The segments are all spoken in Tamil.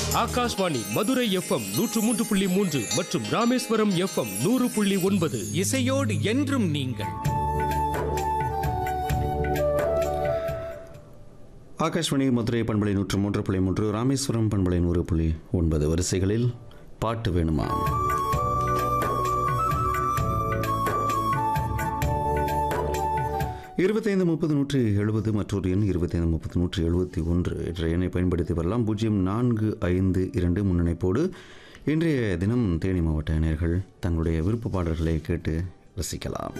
ஆகாஷ்வாணி மதுரை எஃப்எம் நூற்று மூன்று புள்ளி மூன்று மற்றும் ராமேஸ்வரம் எஃப்எம் நூறு புள்ளி ஒன்பது இசையோடு என்றும் நீங்கள் ஆகாஷ்வாணி மதுரை பண்பலை நூற்று மூன்று புள்ளி மூன்று ராமேஸ்வரம் பண்பலை நூறு புள்ளி ஒன்பது வரிசைகளில் பாட்டு வேணுமா இருபத்தைந்து முப்பது நூற்றி எழுபது மற்றொரு எண் இருபத்தைந்து முப்பது நூற்றி எழுபத்தி ஒன்று என்ற எண்ணை பயன்படுத்தி வரலாம் பூஜ்ஜியம் நான்கு ஐந்து இரண்டு முன்னிணைப்போடு இன்றைய தினம் தேனி மாவட்ட இணையர்கள் தங்களுடைய விருப்ப பாடல்களை கேட்டு ரசிக்கலாம்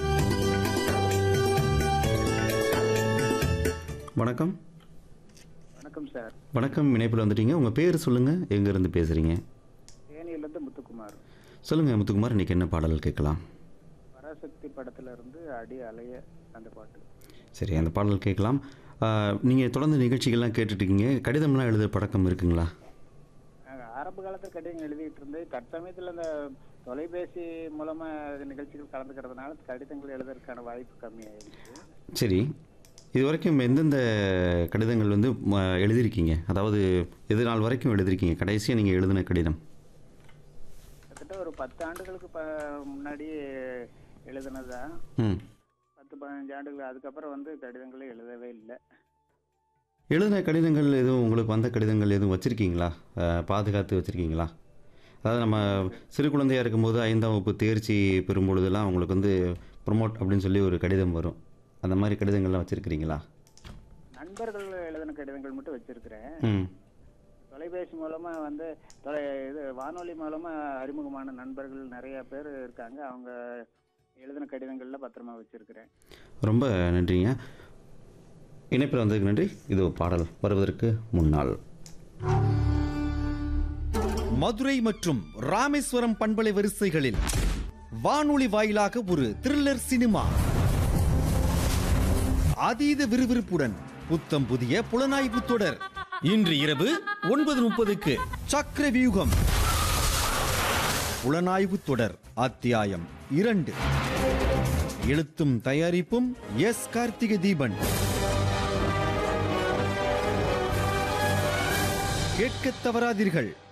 வணக்கம் வணக்கம் சார் வணக்கம் இணைப்பில் வந்துட்டீங்க உங்கள் பேர் சொல்லுங்கள் எங்கேருந்து பேசுகிறீங்க தேனியிலேருந்து முத்துக்குமார் சொல்லுங்கள் முத்துக்குமார் இன்றைக்கி என்ன பாடல் கேட்கலாம் பராசக்தி படத்துல இருந்து அடி அலைய அந்த பாட்டு சரி அந்த பாடல் கேட்கலாம் நீங்கள் தொடர்ந்து நிகழ்ச்சிகள்லாம் கேட்டுட்ருக்கீங்க கடிதம்லாம் எழுத பழக்கம் இருக்குங்களா நாங்க ஆரம்ப காலத்துல கடிதம் எழுதிட்டு இருந்தேன் தற்சமயத்துல இந்த தொலைபேசி மூலமா நிகழ்ச்சிகள் கலந்துக்கிறதுனால கடிதங்கள் எழுதுறதுக்கான வாய்ப்பு கம்மியாயிருச்சு சரி இது வரைக்கும் எந்தெந்த கடிதங்கள் வந்து ம, எழுதியிருக்கீங்க அதாவது எது நாள் வரைக்கும் எழுதியிருக்கீங்க கடைசியாக நீங்கள் எழுதின கடிதம் கிட்டத்தட்ட ஒரு பத்து ஆண்டுகளுக்கு ப முன்னாடி எழுதுனதுதான் ம் பத்து பதினஞ்சு ஆண்டுகள் அதுக்கப்புறம் வந்து கடிதங்களே எழுதவே இல்லை எழுதின கடிதங்கள் எதுவும் உங்களுக்கு வந்த கடிதங்கள் எதுவும் வச்சுருக்கீங்களா பாதுகாத்து வச்சுருக்கீங்களா அதாவது நம்ம சிறு குழந்தையாக இருக்கும்போது ஐந்தாம் வகுப்பு தேர்ச்சி பெறும் பொழுதெல்லாம் உங்களுக்கு வந்து ப்ரொமோட் அப்படின்னு சொல்லி ஒரு கடிதம் வரும் அந்த மாதிரி கடிதங்கள்லாம் வச்சுருக்கிறீங்களா நண்பர்கள் எழுதின கடிதங்கள் மட்டும் வச்சிருக்கிறேன் ம் தொலைபேசி மூலமா வந்து தொலை இது வானொலி மூலமா அறிமுகமான நண்பர்கள் நிறைய பேர் இருக்காங்க அவங்க எழுதின கடிதங்கள்ல பத்திரமா வச்சிருக்கிறேன் ரொம்ப நன்றிங்க இணைப்பில் வந்ததுக்கு நன்றி இது பாடல் வருவதற்கு முன்னால் மதுரை மற்றும் ராமேஸ்வரம் பண்பலை வரிசைகளில் வானொலி வாயிலாக ஒரு த்ரில்லர் சினிமா அதீத விறுவிறுப்புடன் புத்தம் புதிய புலனாய்வு தொடர் இன்று இரவு ஒன்பது முப்பதுக்கு சக்கர வியூகம் புலனாய்வு தொடர் அத்தியாயம் இரண்டு எழுத்தும் தயாரிப்பும் எஸ் கார்த்திகை தீபன் கேட்கத் தவறாதீர்கள்